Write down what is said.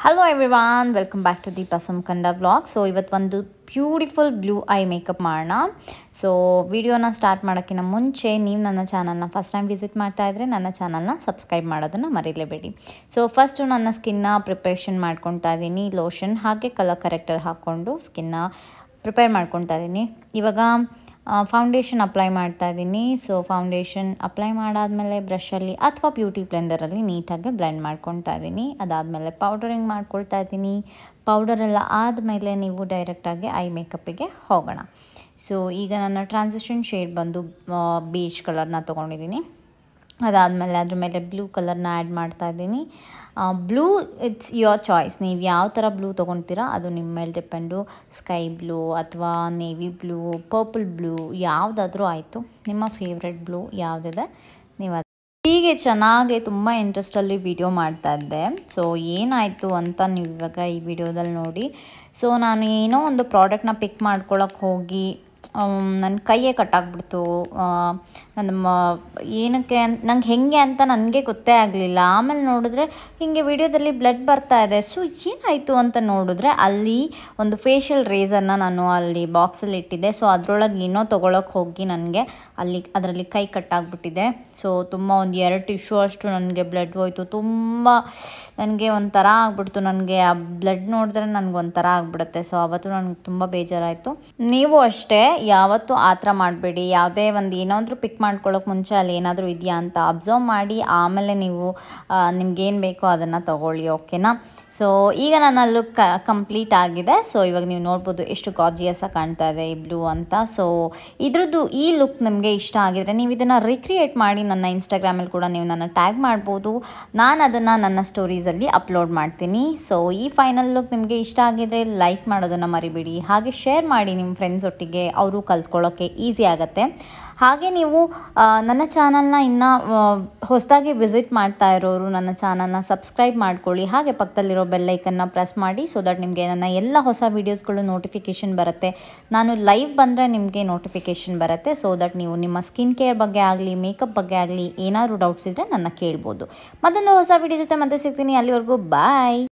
hello everyone welcome back to Deepa ಸುಮ್ಕಂಡ vlog so ಇವತ್ತು ಒಂದು ಬ್ಯೂಟಿಫುಲ್ ಬ್ಲೂ ಐ ಮೇಕಪ್ ಮಾಡೋಣ ಸೊ ವಿಡಿಯೋನ ಸ್ಟಾರ್ಟ್ ಮಾಡೋಕ್ಕಿಂತ ಮುಂಚೆ ನೀವು ನನ್ನ ಚಾನಲ್ನ ಫಸ್ಟ್ ಟೈಮ್ ವಿಸಿಟ್ ಮಾಡ್ತಾ ಇದ್ದರೆ ನನ್ನ ಚಾನಲ್ನ ಸಬ್ಸ್ಕ್ರೈಬ್ ಮಾಡೋದನ್ನು ಮರೀಲೇಬೇಡಿ ಸೊ ಫಸ್ಟು ನನ್ನ ಸ್ಕಿನ್ನ ಪ್ರಿಪ್ರೇಷನ್ ಮಾಡ್ಕೊತಾ ಇದ್ದೀನಿ ಲೋಷನ್ ಹಾಗೆ ಕಲರ್ ಕರೆಕ್ಟರ್ ಹಾಕ್ಕೊಂಡು ಸ್ಕಿನ್ನ ಪ್ರಿಪೇರ್ ಮಾಡ್ಕೊತಾ ಇದ್ದೀನಿ ಇವಾಗ ಫೌಂಡೇಶನ್ ಅಪ್ಲೈ ಮಾಡ್ತಾ ಇದ್ದೀನಿ ಸೊ ಫೌಂಡೇಶನ್ ಅಪ್ಲೈ ಮಾಡಾದಮೇಲೆ ಬ್ರಷಲ್ಲಿ ಅಥವಾ ಬ್ಯೂಟಿ ಬ್ಲೆಂಡರಲ್ಲಿ ನೀಟಾಗಿ ಬ್ಲೆಂಡ್ ಮಾಡ್ಕೊತಾ ಇದ್ದೀನಿ ಅದಾದಮೇಲೆ ಪೌಡರಿಂಗ್ ಮಾಡ್ಕೊಳ್ತಾ ಇದ್ದೀನಿ ಪೌಡರೆಲ್ಲ ಆದಮೇಲೆ ನೀವು ಡೈರೆಕ್ಟಾಗಿ ಐ ಮೇಕಪ್ಪಿಗೆ ಹೋಗೋಣ ಸೊ ಈಗ ನನ್ನ ಟ್ರಾನ್ಸಿಷನ್ ಶೇಡ್ ಬಂದು ಬೀಚ್ ಕಲರ್ನ ತೊಗೊಂಡಿದ್ದೀನಿ ಅದಾದಮೇಲೆ ಅದ್ರ ಮೇಲೆ ಬ್ಲೂ ಕಲರ್ನ ಆ್ಯಡ್ ಮಾಡ್ತಾ ಇದ್ದೀನಿ ಬ್ಲೂ ಇಟ್ಸ್ ಯುವರ್ ಚಾಯ್ಸ್ ನೀವು ಯಾವ ಥರ ಬ್ಲೂ ತೊಗೊತೀರಾ ಅದು ನಿಮ್ಮ ಮೇಲೆ ಡಿಪೆಂಡು ಸ್ಕೈ ಬ್ಲೂ ಅಥವಾ ನೇವಿ ಬ್ಲೂ ಪರ್ಪಲ್ ಬ್ಲೂ ಯಾವುದಾದ್ರೂ ಆಯಿತು ನಿಮ್ಮ ಫೇವ್ರೆಟ್ ಬ್ಲೂ ಯಾವುದಿದೆ ನೀವು ಅದು ಹೀಗೆ ಚೆನ್ನಾಗಿ ತುಂಬ ಇಂಟ್ರೆಸ್ಟಲ್ಲಿ ವಿಡಿಯೋ ಮಾಡ್ತಾ ಇದ್ದೆ ಸೊ ಏನಾಯಿತು ಅಂತ ನೀವು ಇವಾಗ ಈ ವಿಡಿಯೋದಲ್ಲಿ ನೋಡಿ ಸೊ ನಾನು ಏನೋ ಒಂದು ಪ್ರಾಡಕ್ಟ್ನ ಪಿಕ್ ಮಾಡ್ಕೊಳಕ್ಕೆ ಹೋಗಿ ನನ್ನ ಕೈಯೇ ಕಟ್ಟಾಗ್ಬಿಡ್ತು ನನ್ನ ಮ ಏನಕ್ಕೆ ನಂಗೆ ಹೇಗೆ ಅಂತ ನನಗೆ ಗೊತ್ತೇ ಆಗಲಿಲ್ಲ ಆಮೇಲೆ ನೋಡಿದ್ರೆ ಹೀಗೆ ವಿಡಿಯೋದಲ್ಲಿ ಬ್ಲಡ್ ಬರ್ತಾ ಇದೆ ಸೊ ಏನಾಯಿತು ಅಂತ ನೋಡಿದ್ರೆ ಅಲ್ಲಿ ಒಂದು ಫೇಶಿಯಲ್ ರೇಸರ್ನ ನಾನು ಅಲ್ಲಿ ಬಾಕ್ಸಲ್ಲಿ ಇಟ್ಟಿದ್ದೆ ಸೊ ಅದರೊಳಗೆ ಏನೋ ತೊಗೊಳಕ್ಕೆ ಹೋಗಿ ನನಗೆ ಅಲ್ಲಿ ಅದರಲ್ಲಿ ಕೈ ಕಟ್ಟಾಗ್ಬಿಟ್ಟಿದೆ ಸೊ ತುಂಬ ಒಂದು ಎರಡು ಟಿಶ್ಯೂ ಅಷ್ಟು ನನಗೆ ಬ್ಲಡ್ ಹೋಯ್ತು ತುಂಬ ನನಗೆ ಒಂಥರ ಆಗ್ಬಿಡ್ತು ನನಗೆ ಆ ಬ್ಲಡ್ ನೋಡಿದ್ರೆ ನನಗೆ ಒಂಥರ ಆಗ್ಬಿಡುತ್ತೆ ಸೊ ಅವತ್ತು ನನಗೆ ತುಂಬ ಬೇಜಾರಾಯಿತು ನೀವು ಅಷ್ಟೇ ಯಾವತ್ತೂ ಆ ಥರ ಮಾಡಬೇಡಿ ಯಾವುದೇ ಒಂದು ಏನಾದರೂ ಪಿಕ್ ಮಾಡ್ಕೊಳ್ಳೋಕೆ ಮುಂಚೆ ಅಲ್ಲಿ ಏನಾದರೂ ಇದೆಯಾ ಅಂತ ಅಬ್ಸರ್ವ್ ಮಾಡಿ ಆಮೇಲೆ ನೀವು ನಿಮ್ಗೇನು ಬೇಕೋ ಅದನ್ನು ತೊಗೊಳ್ಳಿ ಓಕೆನಾ ಸೊ ಈಗ ನನ್ನ ಲುಕ್ ಕಂಪ್ಲೀಟ್ ಆಗಿದೆ ಸೊ ಇವಾಗ ನೀವು ನೋಡ್ಬೋದು ಎಷ್ಟು ಗಾಜಿಯಸ್ಸಾಗಿ ಕಾಣ್ತಾ ಇದೆ ಈ ಬ್ಲೂ ಅಂತ ಸೊ ಇದ್ರದ್ದು ಈ ಲುಕ್ ನಿಮಗೆ ಇಷ್ಟ ಆಗಿದ್ರೆ ನೀವು ಇದನ್ನು ರಿಕ್ರಿಯೇಟ್ ಮಾಡಿ ನನ್ನ ಇನ್ಸ್ಟಾಗ್ರಾಮಲ್ಲಿ ಕೂಡ ನೀವು ನನ್ನ ಟ್ಯಾಗ್ ಮಾಡ್ಬೋದು ನಾನು ಅದನ್ನು ನನ್ನ ಸ್ಟೋರೀಸಲ್ಲಿ ಅಪ್ಲೋಡ್ ಮಾಡ್ತೀನಿ ಸೊ ಈ ಫೈನಲ್ ಲುಕ್ ನಿಮಗೆ ಇಷ್ಟ ಆಗಿದ್ರೆ ಲೈಕ್ ಮಾಡೋದನ್ನು ಮರಿಬೇಡಿ ಹಾಗೆ ಶೇರ್ ಮಾಡಿ ನಿಮ್ಮ ಫ್ರೆಂಡ್ಸ್ ಒಟ್ಟಿಗೆ ಅವರು ಕಲ್ತ್ಕೊಳ್ಳೋಕ್ಕೆ ಈಸಿ ಆಗುತ್ತೆ ಹಾಗೆ ನೀವು ನನ್ನ ಚಾನಲ್ನ ಇನ್ನು ಹೊಸದಾಗಿ ವಿಸಿಟ್ ಮಾಡ್ತಾ ಇರೋರು ನನ್ನ ಚಾನಲ್ನ ಸಬ್ಸ್ಕ್ರೈಬ್ ಮಾಡ್ಕೊಳ್ಳಿ ಹಾಗೆ ಪಕ್ಕದಲ್ಲಿರೋ ಬೆಲ್ಲೈಕನ್ನ ಪ್ರೆಸ್ ಮಾಡಿ ಸೊ ದಟ್ ನಿಮಗೆ ನನ್ನ ಎಲ್ಲ ಹೊಸ ವೀಡಿಯೋಸ್ಗಳು ನೋಟಿಫಿಕೇಷನ್ ಬರುತ್ತೆ ನಾನು ಲೈವ್ ಬಂದರೆ ನಿಮಗೆ ನೋಟಿಫಿಕೇಷನ್ ಬರುತ್ತೆ ಸೊ ದಟ್ ನೀವು ನಿಮ್ಮ ಸ್ಕಿನ್ ಕೇರ್ ಬಗ್ಗೆ ಆಗಲಿ ಮೇಕಪ್ ಬಗ್ಗೆ ಆಗಲಿ ಏನಾದರೂ ಡೌಟ್ಸ್ ಇದ್ದರೆ ನನ್ನ ಕೇಳ್ಬೋದು ಮತ್ತೊಂದು ಹೊಸ ವೀಡಿಯೋ ಜೊತೆ ಮತ್ತೆ ಸಿಗ್ತೀನಿ ಅಲ್ಲಿವರೆಗೂ ಬಾಯ್